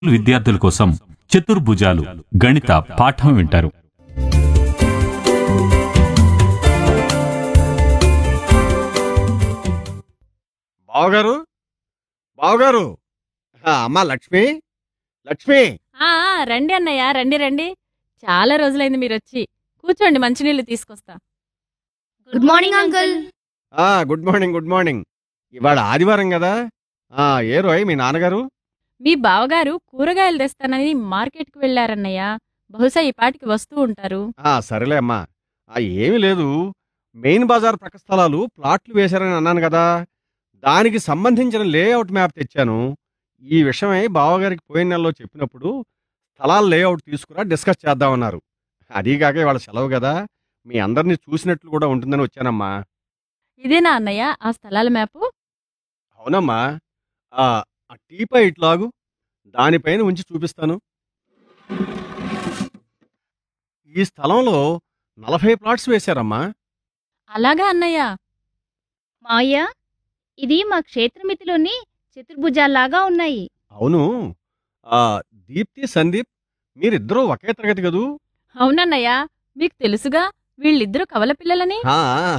విద్యార్థుల కోసం చతుర్భుజాలు గణిత పాఠం వింటారు బావగారు బావగారు ఆ, అమ్మా లక్ష్మి లక్ష్మి ఆ ఆ, రండి అన్నయ్య రండి రండి చాలా రోజులైంది మీరు వచ్చి కూర్చోండి మంచినీళ్ళు తీసుకొస్తా గుడ్ మార్నింగ్ అంకుల్ ఆ గుడ్ మార్నింగ్ గుడ్ మార్నింగ్ ఇవాళ ఆదివారం కదా ఆ ఏ రోయ్ మీ నాన్నగారు మీ బావగారు కూరగాయలు తెస్తానని మార్కెట్కి వెళ్ళారన్నయ్య బహుశా ఈ పాటికి వస్తూ ఉంటారు ఆ సరేలే అమ్మా ఆ ఏమీ లేదు మెయిన్ బజార్ ప్రక్క స్థలాలు ప్లాట్లు వేశారని అన్నాను కదా దానికి సంబంధించిన లేఅవుట్ మ్యాప్ తెచ్చాను ఈ విషయమై బావగారికి పోయిన నెలలో చెప్పినప్పుడు స్థలాల లేఅవుట్ తీసుకురా డిస్కస్ చేద్దామన్నారు అదీగాక ఇవాళ సెలవు కదా మీ అందరినీ చూసినట్లు కూడా ఉంటుందని వచ్చానమ్మా ఇదేనా అన్నయ్య ఆ స్థలాల మ్యాపు అవునమ్మా ఆ ఆ టీపై ఇట్లాగు దానిపైన ఉంచి చూపిస్తాను ఈ స్థలంలో నలభై ప్లాట్స్ వేశారమ్మా అలాగా అన్నయ్య మావయ్య ఇది మా క్షేత్రమితిలోని చతుర్భుజాల్లాగా ఉన్నాయి అవును ఆ దీప్తి సందీప్ మీరిద్దరూ ఒకే తరగతి కదూ అవునన్నయ్య మీకు తెలుసుగా వీళ్ళిద్దరూ కవల పిల్లలని ఆ,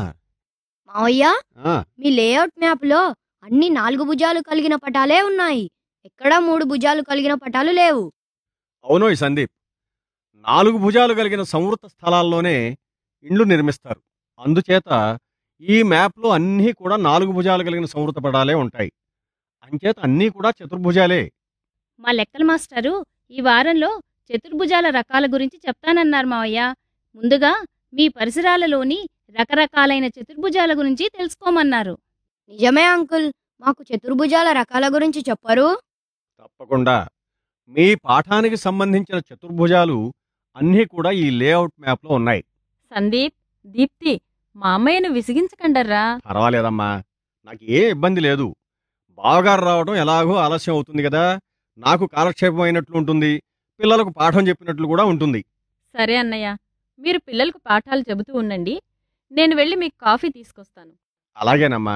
మావయ్య ఆ, మీ లేఅవుట్ మ్యాప్లో అన్ని నాలుగు భుజాలు కలిగిన పటాలే ఉన్నాయి ఎక్కడా మూడు భుజాలు కలిగిన పటాలు లేవు అవునోయ్ సందీప్ నాలుగు భుజాలు కలిగిన సంవృత స్థలాల్లోనే ఇండ్లు నిర్మిస్తారు అందుచేత ఈ మ్యాప్లో అన్నీ కూడా నాలుగు భుజాలు కలిగిన సంవృత పటాలే ఉంటాయి అంచేత అన్నీ కూడా చతుర్భుజాలే మా లెక్కల మాస్టారు ఈ వారంలో చతుర్భుజాల రకాల గురించి చెప్తానన్నారు మావయ్య ముందుగా మీ పరిసరాలలోని రకరకాలైన చతుర్భుజాల గురించి తెలుసుకోమన్నారు నిజమే అంకుల్ మాకు చతుర్భుజాల రకాల గురించి చెప్పరు తప్పకుండా మీ పాఠానికి సంబంధించిన చతుర్భుజాలు అన్నీ కూడా ఈ లేఅవుట్ మ్యాప్లో ఉన్నాయి సందీప్ దీప్తి మా అమ్మయ్యను విసిగించకండర్రా పర్వాలేదమ్మా నాకు ఏ ఇబ్బంది లేదు బావగారు రావడం ఎలాగో ఆలస్యం అవుతుంది కదా నాకు కాలక్షేపం అయినట్లు ఉంటుంది పిల్లలకు పాఠం చెప్పినట్లు కూడా ఉంటుంది సరే అన్నయ్య మీరు పిల్లలకు పాఠాలు చెబుతూ ఉండండి నేను వెళ్ళి మీకు కాఫీ తీసుకొస్తాను అలాగేనమ్మా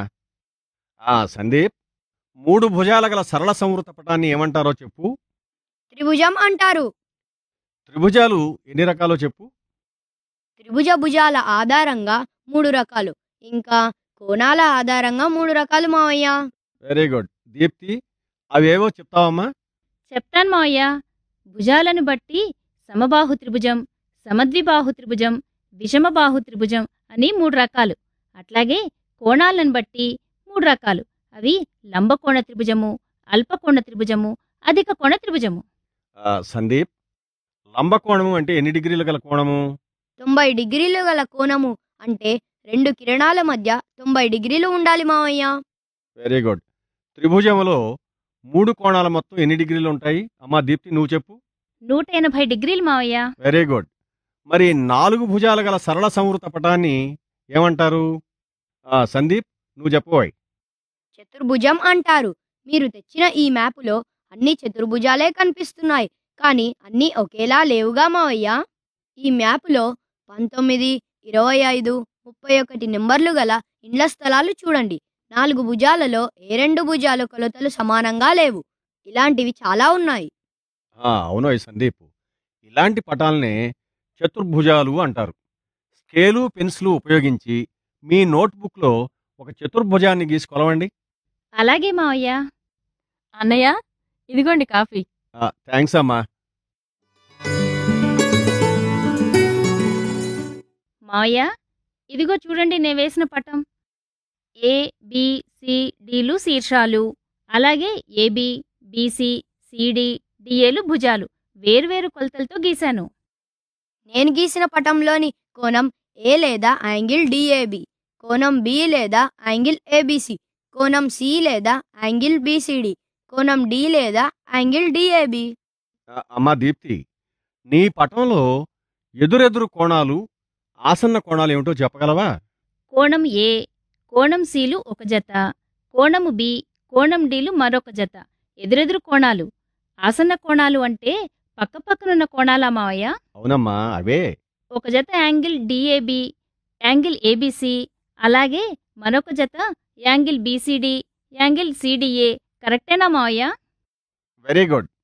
ఆ సందీప్ మూడు భుజాల గల సరళ సంవృత పటాన్ని ఏమంటారో చెప్పు త్రిభుజం అంటారు త్రిభుజాలు ఎన్ని రకాలో చెప్పు త్రిభుజ భుజాల ఆధారంగా మూడు రకాలు ఇంకా కోణాల ఆధారంగా మూడు రకాలు మావయ్య వెరీ గుడ్ దీప్తి అవేవో చెప్తావమ్మా చెప్తాను మావయ్య భుజాలను బట్టి సమబాహు త్రిభుజం సమద్విబాహు త్రిభుజం విషమబాహు త్రిభుజం అని మూడు రకాలు అట్లాగే కోణాలను బట్టి మూడు రకాలు అవి లంబకోణ త్రిభుజము అల్పకోణ త్రిభుజము అధిక కోణ త్రిభుజము ఆ, సందీప్ లంబకోణము అంటే ఎన్ని డిగ్రీలు గల కోణము తొంభై డిగ్రీలు గల కోణము అంటే రెండు కిరణాల మధ్య తొంభై డిగ్రీలు ఉండాలి మావయ్య వెరీ గుడ్ త్రిభుజములో మూడు కోణాల మొత్తం ఎన్ని డిగ్రీలు ఉంటాయి అమ్మా దీప్తి నువ్వు చెప్పు నూట ఎనభై డిగ్రీలు మావయ్య వెరీ గుడ్ మరి నాలుగు భుజాలు గల సరళ సంవృత పటాన్ని ఏమంటారు ఆ, సందీప్ నువ్వు చెప్పబోయ్ చతుర్భుజం అంటారు మీరు తెచ్చిన ఈ మ్యాపులో అన్ని చతుర్భుజాలే కనిపిస్తున్నాయి కానీ అన్నీ ఒకేలా లేవుగా మావయ్య ఈ మ్యాపులో పంతొమ్మిది ఇరవై ఐదు ముప్పై ఒకటి నెంబర్లు గల ఇండ్ల స్థలాలు చూడండి నాలుగు భుజాలలో ఏ రెండు భుజాల కొలతలు సమానంగా లేవు ఇలాంటివి చాలా ఉన్నాయి ఆ, అవునోయ్ సందీప్ ఇలాంటి పటాలనే చతుర్భుజాలు అంటారు స్కేలు పెన్సిలు ఉపయోగించి మీ నోట్బుక్లో ఒక చతుర్భుజాన్ని గీసి కొలవండి అలాగే మావయ్య అన్నయ్య ఇదిగోండి కాఫీ థ్యాంక్స్ అమ్మా మావయ్య ఇదిగో చూడండి నేను వేసిన పటం ఏ బి సి డీలు శీర్షాలు అలాగే ఏబి బీసీ సిడి డిఏలు భుజాలు వేరువేరు కొలతలతో గీశాను నేను గీసిన పటంలోని కోణం ఏ లేదా యాంగిల్ డిఏబి కోణం బి లేదా యాంగిల్ ఏబిసి కోణం సి లేదా యాంగిల్ బిసిడి కోణం డి లేదా యాంగిల్ డిఏబి ఆ, అమ్మా దీప్తి నీ పటంలో ఎదురెదురు కోణాలు ఆసన్న కోణాలు ఏమిటో చెప్పగలవా కోణం ఏ కోణం సిలు ఒక జత కోణము బి కోణం డీలు మరొక జత ఎదురెదురు కోణాలు ఆసన్న కోణాలు అంటే పక్కపక్కనున్న కోణాలా మావయ్య అవునమ్మా అవే ఒక జత యాంగిల్ డిఏబి యాంగిల్ ఏబిసి అలాగే మరొక జత యాంగిల్ బీసీడి యాంగిల్ సిడిఏ కరెక్టేనా మావయ్య వెరీ గుడ్